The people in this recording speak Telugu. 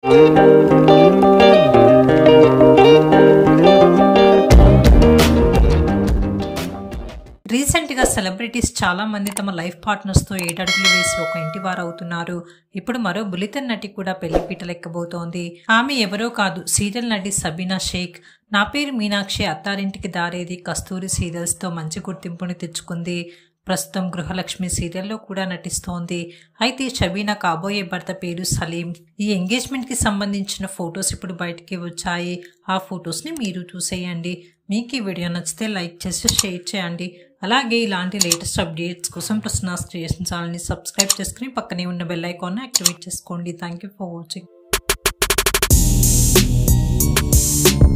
రీసెంట్గా సెలబ్రిటీస్ చాలా మంది తమ లైఫ్ పార్ట్నర్స్తో ఏడడుగులు వేసి ఒక ఇంటి వారు అవుతున్నారు ఇప్పుడు మరో బులితెన్ నటి కూడా పెళ్లి పీటలెక్కబోతోంది ఆమె ఎవరో కాదు సీరియల్ నటి సబీనా షేక్ నా పేరు మీనాక్షి అత్తారింటికి దారేది కస్తూరి సీరియల్స్తో మంచి గుర్తింపుని తెచ్చుకుంది ప్రస్తుతం గృహలక్ష్మి సీరియల్లో కూడా నటిస్తోంది అయితే షబీనా కాబోయే భర్త పేరు సలీం ఈ ఎంగేజ్మెంట్ కి సంబంధించిన ఫొటోస్ ఇప్పుడు బయటికి వచ్చాయి ఆ ఫొటోస్ ని మీరు చూసేయండి మీకు ఈ వీడియో నచ్చితే లైక్ చేసి షేర్ చేయండి అలాగే ఇలాంటి లేటెస్ట్ అప్డేట్స్ కోసం ప్రశ్న క్రియేషన్ ఛానల్ని సబ్స్క్రైబ్ చేసుకుని పక్కనే ఉన్న బెల్ ఐకాన్ని యాక్టివేట్ చేసుకోండి థ్యాంక్ యూ ఫర్ వాచింగ్